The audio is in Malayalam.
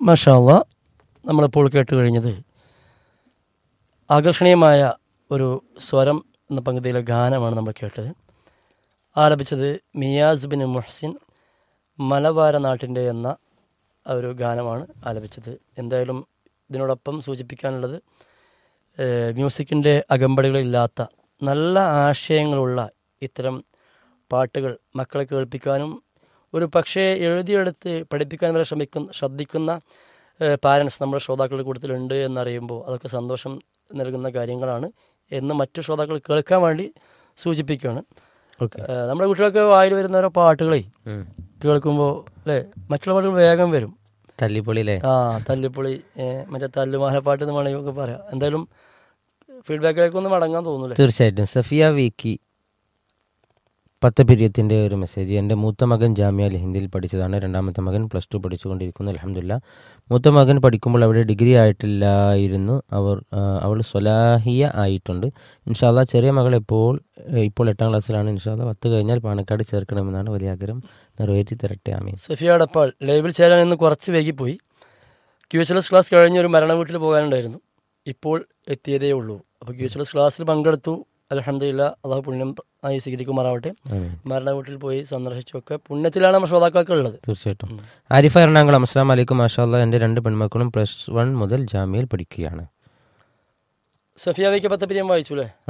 മഷാല്ല നമ്മളിപ്പോൾ കേട്ട് കഴിഞ്ഞത് ആകർഷണീയമായ ഒരു സ്വരം എന്ന പങ്കുതിയിലെ ഗാനമാണ് നമ്മൾ കേട്ടത് ആലപിച്ചത് മിയാസ് ബിൻ മുഹ്സിൻ മലബാര നാട്ടിൻ്റെ എന്ന ആ ഒരു ഗാനമാണ് ആലപിച്ചത് എന്തായാലും ഇതിനോടൊപ്പം സൂചിപ്പിക്കാനുള്ളത് ഏഹ്, മ്യൂസിക്കിൻ്റെ അകമ്പടികളില്ലാത്ത നല്ല ആശയങ്ങളുള്ള ഇത്തരം പാട്ടുകൾ മക്കളെ കേൾപ്പിക്കാനും ഒരു പക്ഷേ എഴുതിയെടുത്ത് പഠിപ്പിക്കാൻ വരെ ശ്രമിക്കുന്ന ശ്രദ്ധിക്കുന്ന പാരൻസ് നമ്മുടെ ശ്രോതാക്കളുടെ കൂട്ടത്തിലുണ്ട് എന്നറിയുമ്പോൾ അതൊക്കെ സന്തോഷം നൽകുന്ന കാര്യങ്ങളാണ് എന്ന് മറ്റു ശ്രോതാക്കൾ കേൾക്കാൻ വേണ്ടി സൂചിപ്പിക്കുകയാണ് ഓക്കെ ഏഹ്, നമ്മുടെ കുട്ടികൾക്ക് വായിൽ വരുന്ന ഓരോ പാട്ടുകളെ കേൾക്കുമ്പോൾ അല്ലേ മറ്റുള്ള പാട്ടുകൾ വേഗം വരും തല്ലിപ്പൊളിയിലെ ആ തല്ലിപ്പൊളി ഏഹ്, മറ്റേ തല്ലുമാലപ്പാട്ട് എന്ന് വേണമെങ്കിൽ ഒക്കെ പറയാം എന്തായാലും ഫീഡ്ബാക്കിലേക്ക് ഒന്ന് മടങ്ങാൻ തോന്നൂലേ തീർച്ചയായിട്ടും സഫിയ വിക്കി പത്ത് പിരിയത്തിൻ്റെ ഒരു മെസ്സേജ് എൻ്റെ മൂത്ത മകൻ ജാമ്യ ഹിന്ദിയിൽ പഠിച്ചതാണ് രണ്ടാമത്തെ മകൻ പ്ലസ് ടു പഠിച്ചുകൊണ്ടിരിക്കുന്നു അലഹമില്ല മൂത്ത മകൻ പഠിക്കുമ്പോൾ അവിടെ ഡിഗ്രി ആയിട്ടില്ലായിരുന്നു അവർ ആ, അവൾ സ്വലാഹിയ ആയിട്ടുണ്ട് ഇൻഷാല്ല ചെറിയ മകൾ ഇപ്പോൾ ഇപ്പോൾ എട്ടാം ക്ലാസ്സിലാണ് ഇൻഷാല്ല പത്ത് കഴിഞ്ഞാൽ പാണക്കാട് ചേർക്കണമെന്നാണ് വലിയ ആഗ്രഹം നിറവേറ്റി തരട്ടെ ആമീൻ സഫിയ അടപ്പാൾ ലൈവിൽ ചേരാൻ ഇന്ന് കുറച്ച് വൈകിപ്പോയി Q H L S class കഴിഞ്ഞ് ഒരു മരണ വീട്ടിൽ പോകാനുണ്ടായിരുന്നു ഇപ്പോൾ എത്തിയതേ ഉള്ളൂ അപ്പോൾ ക്യു എച്ച് എൽ എസ് ക്ലാസ്സിൽ പങ്കെടുത്തു അലഹമില്ല അള്ളാഹു പുണ്യം ആയി സ്വീകരിക്കുമാറാവട്ടെ ആമീൻ മരണ വീട്ടിൽ പോയി സന്ദർശിച്ചൊക്കെ പുണ്യത്തിലാണ് നമ്മുടെ ശ്രോതാക്കൾക്ക് ഉള്ളത് തീർച്ചയായിട്ടും ആരിഫ എറണാകുളം അസ്സാം വലൈക്കും മാഷാല്ല എൻ്റെ രണ്ട് പെൺമക്കളും പ്ലസ് വൺ മുതൽ ജാമ്യയിൽ പഠിക്കുകയാണ് സഫിയ വൈക്ക് പത്തപ്പിരിയം വായിച്ചു അല്ലേ